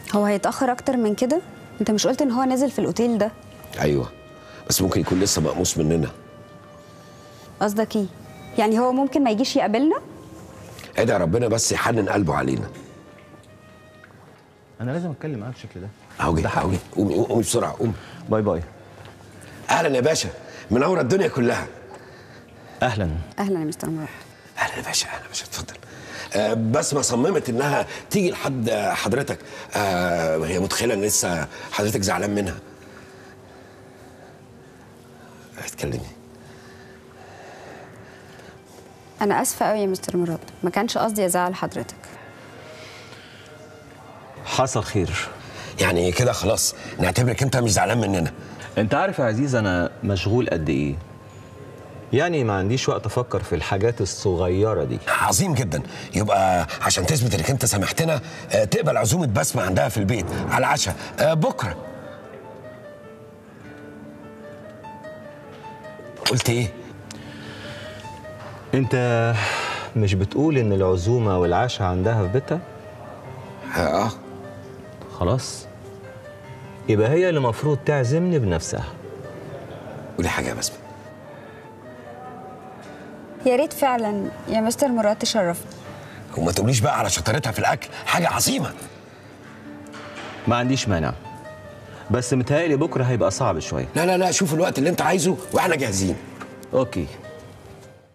هو هيتاخر اكتر من كده انت مش قلت ان هو نازل في الاوتيل ده ايوه بس ممكن يكون لسه مقموص مننا قصدك ايه يعني هو ممكن ما يجيش يقابلنا ادعي ربنا بس يحنن قلبه علينا انا لازم اتكلم معاك بالشكل ده اهو جه ده حقي. اهو جه. قومي قومي بسرعه قومي باي باي اهلا يا باشا منور الدنيا كلها اهلا اهلا يا مستر مراد اهلا يا باشا اهلا يا باشا اتفضل آه بسمة صممت انها تيجي لحد حضرتك آه هي متخيله ان لسه حضرتك زعلان منها اتكلمي انا اسفه قوي يا مستر مراد ما كانش قصدي ازعل حضرتك حصل خير يعني كده خلاص نعتبرك انت مش زعلان مننا انت عارف يا عزيز انا مشغول قد ايه يعني ما عنديش وقت افكر في الحاجات الصغيره دي عظيم جدا يبقى عشان تثبت انك انت سامحتنا آه، تقبل عزومه بسمه عندها في البيت على العشاء آه، بكره قلت ايه انت مش بتقول ان العزومه والعشاء عندها في بيتها اه خلاص يبقى هي اللي المفروض تعزمني بنفسها قولي حاجه يا بسمه يا ريت فعلا يا مستر مراد تشرفني وما تقوليش بقى على شطارتها في الاكل حاجه عظيمه ما عنديش مانع بس متهيألي بكره هيبقى صعب شويه لا لا لا شوف الوقت اللي انت عايزه واحنا جاهزين اوكي